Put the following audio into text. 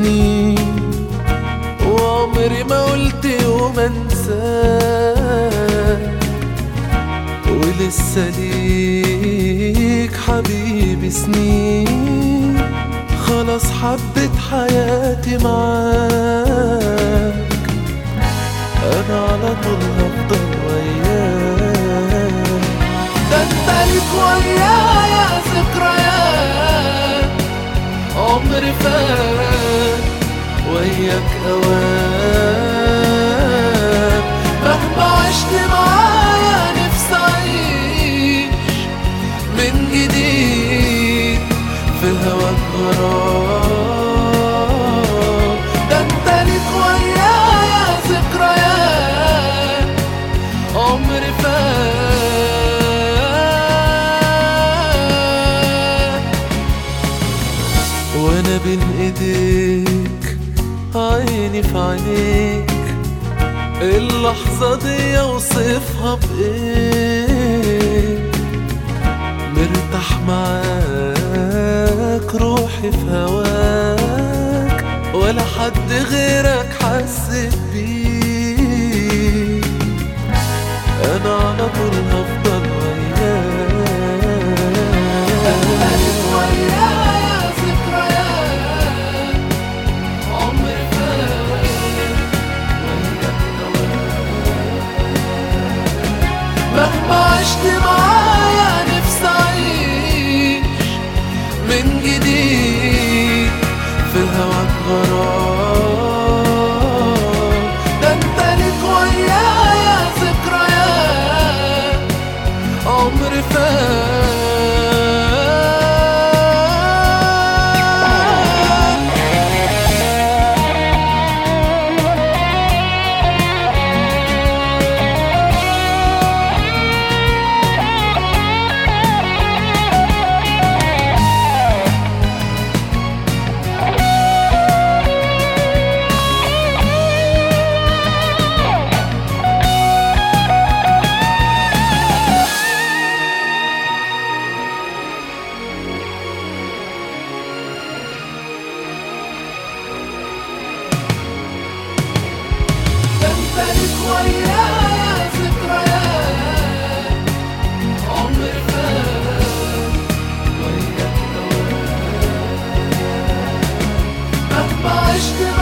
سنين وعمري ما قلت يوم انساك ولسه ليك حبيبي سنين خلاص حبيت حياتي معاك انا على طول هفضل وياك ده انت ليك ويايا ذكريات عمري فات وياك اوام مهما عشت معايا نفسي اعيش من جديد في هواك غرام ده انت ليك ويايا ذكريات عمري فات وانا بين ايديك عيني في عينيك اللحظة دي اوصفها بايه مرتاح معاك روحي في هواك ولا حد غيرك حسيت بيه انا على طول هفضل وياك مهما عشت معايا نفسي اعيش من جديد في هواك غرام ده انت ليك ويايا ذكريات عمري فات ده انت ليك ويايا ذكريات عمري فات وياك اوام مهما عشت